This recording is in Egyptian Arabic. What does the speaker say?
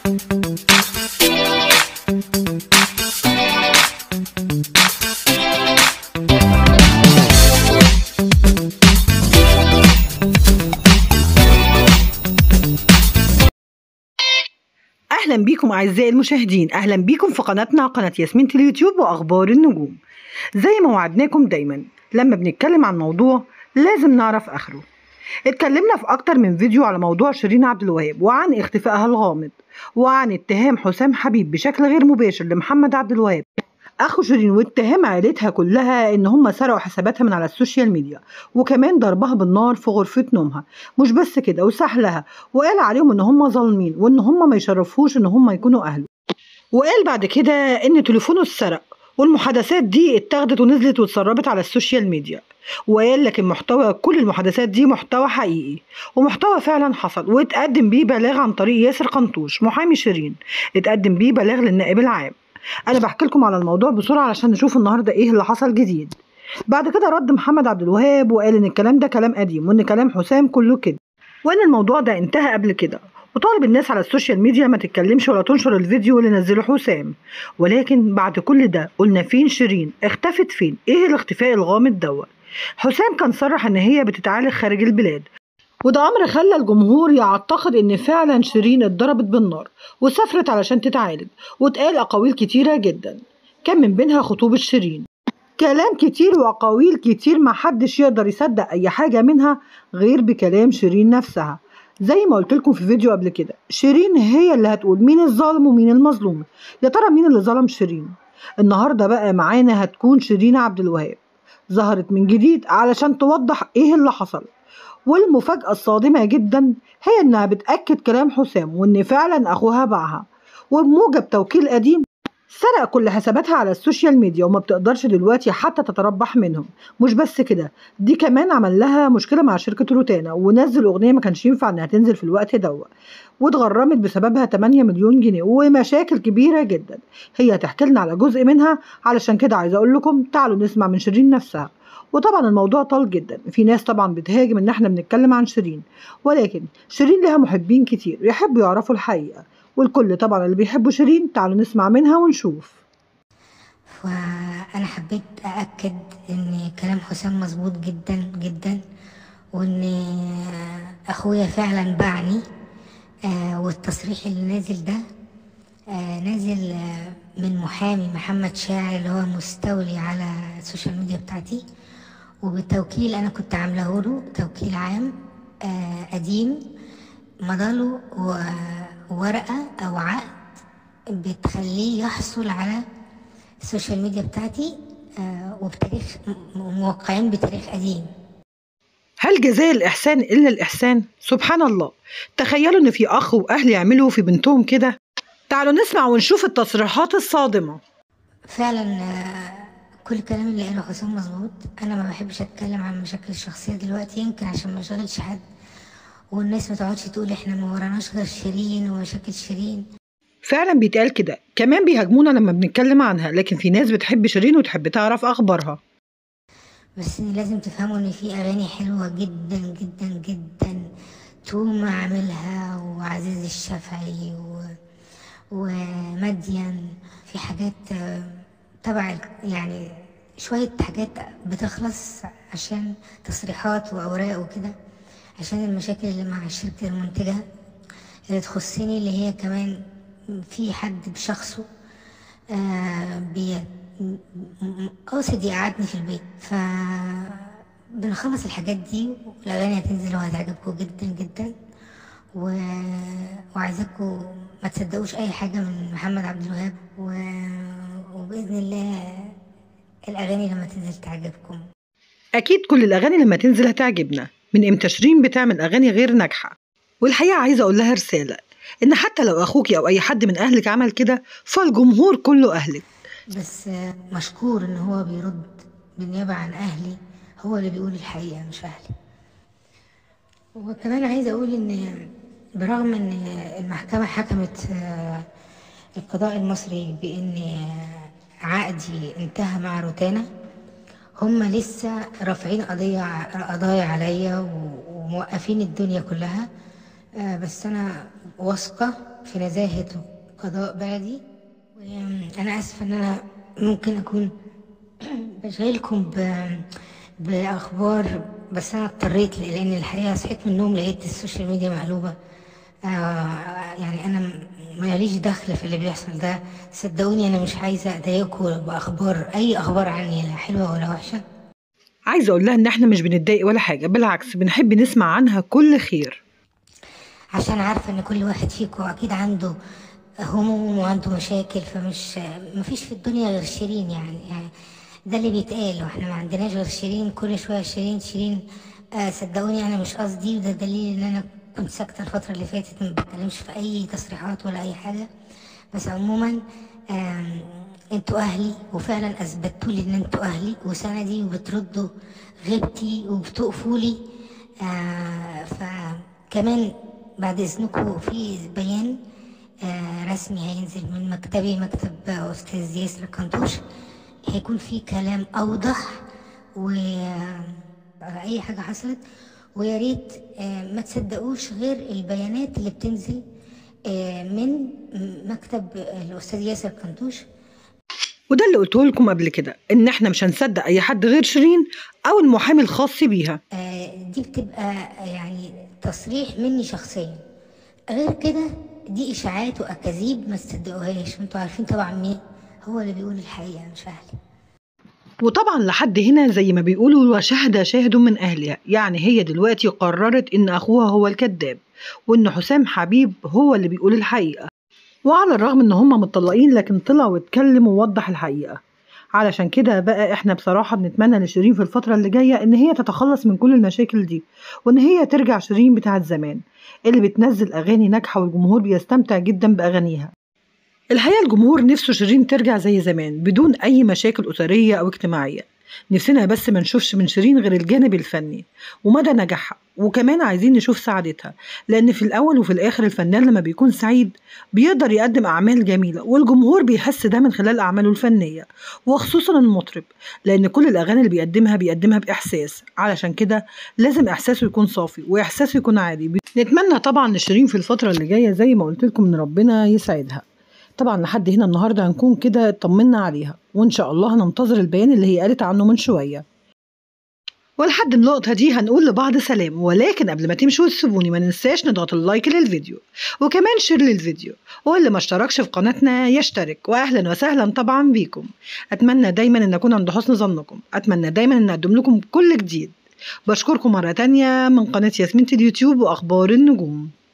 اهلا بيكم اعزائي المشاهدين اهلا بيكم في قناتنا قناه ياسمين اليوتيوب واخبار النجوم زي ما وعدناكم دايما لما بنتكلم عن موضوع لازم نعرف اخره اتكلمنا في اكتر من فيديو على موضوع شيرين عبد الوهاب وعن اختفائها الغامض وعن اتهام حسام حبيب بشكل غير مباشر لمحمد عبد الوهاب اخو شيرين واتهام عيلتها كلها ان هم سرقوا حساباتها من على السوشيال ميديا وكمان ضربها بالنار في غرفه نومها مش بس كده وسحلها وقال عليهم ان هم ظالمين وان هم ما يشرفوش ان هم يكونوا اهله وقال بعد كده ان تليفونه اتسرق والمحادثات دي اتاخدت ونزلت واتسربت على السوشيال ميديا وقال لكن محتوى كل المحادثات دي محتوى حقيقي ومحتوى فعلا حصل واتقدم بيه بلاغ عن طريق ياسر قنطوش محامي شيرين اتقدم بيه بلاغ للنائب العام انا بحكي لكم على الموضوع بسرعه علشان نشوف النهارده ايه اللي حصل جديد بعد كده رد محمد عبد الوهاب وقال ان الكلام ده كلام قديم وان كلام حسام كله كده وان الموضوع ده انتهى قبل كده وطالب الناس على السوشيال ميديا ما تتكلمش ولا تنشر الفيديو اللي نزله حسام ولكن بعد كل ده قلنا فين شيرين اختفت فين ايه الاختفاء الغامض دوت حسام كان صرح ان هي بتتعالج خارج البلاد وده امر خلى الجمهور يعتقد ان فعلا شيرين اتضربت بالنار وسافرت علشان تتعالج واتقال اقاويل كتيره جدا كان من بينها خطوبه شيرين كلام كتير واقاويل كتير محدش يقدر يصدق اي حاجه منها غير بكلام شيرين نفسها زي ما قلت لكم في فيديو قبل كده شيرين هي اللي هتقول مين الظالم ومين المظلوم يا ترى مين اللي ظلم شيرين النهارده بقى معانا هتكون شيرين عبد الوهاب ظهرت من جديد علشان توضح ايه اللي حصل والمفاجأة الصادمة جدا هي انها بتأكد كلام حسام وان فعلا اخوها باعها وبموجب توكيل قديم سرق كل حساباتها على السوشيال ميديا وما بتقدرش دلوقتي حتى تتربح منهم مش بس كده دي كمان عمل لها مشكله مع شركه روتانا ونزل اغنيه ما كانش ينفع انها تنزل في الوقت دوت واتغرمت بسببها 8 مليون جنيه ومشاكل كبيره جدا هي هتحكي لنا على جزء منها علشان كده عايزه اقول لكم تعالوا نسمع من شيرين نفسها وطبعا الموضوع طال جدا في ناس طبعا بتهاجم ان احنا بنتكلم عن شيرين ولكن شيرين لها محبين كتير يحبوا يعرفوا الحقيقه والكل طبعا اللي بيحبوا شيرين تعالوا نسمع منها ونشوف فأنا حبيت أأكد إن كلام حسام مظبوط جدا جدا وإن أخويا فعلا باعني آه والتصريح اللي نازل ده آه نازل آه من محامي محمد شاعر اللي هو مستولي على السوشيال ميديا بتاعتي وبالتوكيل أنا كنت عاملاه له توكيل عام آه قديم مضاله ورقة أو عقد بتخليه يحصل على السوشيال ميديا بتاعتي آه وبتاريخ موقعين بتاريخ قديم هل جزاء الإحسان إلا الإحسان؟ سبحان الله تخيلوا إن في أخ وأهل يعملوا في بنتهم كده تعالوا نسمع ونشوف التصريحات الصادمة فعلا آه كل الكلام اللي قاله حسام مظبوط أنا ما بحبش أتكلم عن مشاكل الشخصية دلوقتي يمكن عشان ما أشغلش حد والناس ما تقعدش تقول احنا ما وراناش غير شيرين ومشاكل شيرين فعلا بيتقال كده كمان بيهاجمونا لما بنتكلم عنها لكن في ناس بتحب شيرين وتحب تعرف اخبارها بس لازم تفهموا ان في اغاني حلوه جدا جدا جدا توم عاملها وعزيز الشافعي و... ومدين في حاجات تبع يعني شويه حاجات بتخلص عشان تصريحات واوراق وكده عشان المشاكل اللي مع الشركة المنتجة اللي تخصني اللي هي كمان في حد بشخصه آه بي قاصد يقعدني في البيت ف بنخلص الحاجات دي والأغاني هتنزل وهتعجبكم جدا جدا و... وعايزاكم ما تصدقوش أي حاجة من محمد عبد الوهاب و... وبإذن الله الأغاني لما تنزل تعجبكم أكيد كل الأغاني لما تنزل هتعجبنا من امتى شيرين بتعمل اغاني غير ناجحه والحقيقه عايزه اقول لها رساله ان حتى لو اخوكي او اي حد من اهلك عمل كده فالجمهور كله اهلك بس مشكور ان هو بيرد بالنيابه عن اهلي هو اللي بيقول الحقيقه مش اهلي وكمان عايزه اقول ان برغم ان المحكمه حكمت القضاء المصري بان عقدي انتهى مع روتانا هم لسه رافعين قضية قضايا عليا وموقفين الدنيا كلها بس أنا واثقة في نزاهة قضاء بلدي وأنا آسفة إن أنا ممكن أكون بشغلكم ب... بأخبار بس أنا اضطريت لأن الحقيقة صحيت من النوم لقيت السوشيال ميديا مقلوبة آه يعني أنا ماليش دخل في اللي بيحصل ده صدقوني أنا مش عايزة أضايقكم بأخبار أي أخبار عني لا حلوة ولا وحشة عايزة أقول لها إن إحنا مش بنتضايق ولا حاجة بالعكس بنحب نسمع عنها كل خير عشان عارفة إن كل واحد فيكم أكيد عنده هموم وعنده مشاكل فمش مفيش في الدنيا غير شيرين يعني, يعني ده اللي بيتقال واحنا ما عندناش غير شيرين كل شوية شيرين شيرين آه صدقوني أنا مش قصدي وده دليل إن أنا كنت ساكتة الفترة اللي فاتت ما بتكلمش في أي تصريحات ولا أي حاجة بس عموما آم، انتوا أهلي وفعلا أثبتوا لي إن انتوا أهلي وسندي وبتردوا غيبتي وبتقفوا لي آه فكمان بعد إذنكم في بيان آه رسمي هينزل من مكتبي مكتب أستاذ ياسر كنتوش هيكون فيه كلام أوضح و آه، أي حاجة حصلت ويا ريت آه، ما تصدقوش غير البيانات اللي بتنزل آه، من مكتب الأستاذ ياسر كنتوش وده اللي قلته لكم قبل كده إن إحنا مش هنصدق أي حد غير شيرين أو المحامي الخاص بيها آه، دي بتبقى يعني تصريح مني شخصيا غير كده دي اشاعات واكاذيب ما تصدقوهاش وانتوا عارفين طبعا مين هو اللي بيقول الحقيقه مش اهلي وطبعا لحد هنا زي ما بيقولوا وشهد شاهد من أهلها يعني هي دلوقتي قررت إن أخوها هو الكذاب وإن حسام حبيب هو اللي بيقول الحقيقة وعلى الرغم إن هما متطلقين لكن طلع واتكلم ووضح الحقيقة علشان كده بقى احنا بصراحة بنتمنى لشيرين في الفترة اللي جاية ان هي تتخلص من كل المشاكل دي وان هي ترجع شيرين بتاعت زمان اللي بتنزل اغاني ناجحة والجمهور بيستمتع جدا باغانيها الحقيقة الجمهور نفسه شيرين ترجع زي زمان بدون أي مشاكل أسرية أو اجتماعية نفسنا بس ما نشوفش من شيرين غير الجانب الفني ومدى نجاحها وكمان عايزين نشوف سعادتها لأن في الأول وفي الآخر الفنان لما بيكون سعيد بيقدر يقدم أعمال جميلة والجمهور بيحس ده من خلال أعماله الفنية وخصوصا المطرب لأن كل الأغاني اللي بيقدمها بيقدمها بإحساس علشان كده لازم إحساسه يكون صافي وإحساسه يكون عادي نتمنى طبعا لشيرين في الفترة اللي جاية زي ما قلت لكم إن ربنا يسعدها طبعا لحد هنا النهارده هنكون كده اطمنا عليها وان شاء الله هننتظر البيان اللي هي قالت عنه من شويه ولحد النقطة دي هنقول لبعض سلام ولكن قبل ما تمشوا وتسيبوني ما ننساش نضغط اللايك للفيديو وكمان شير للفيديو واللي ما اشتركش في قناتنا يشترك واهلا وسهلا طبعا بيكم اتمنى دايما ان اكون عند حسن ظنكم اتمنى دايما ان اقدم لكم كل جديد بشكركم مرة تانية من قناة ياسمين اليوتيوب واخبار النجوم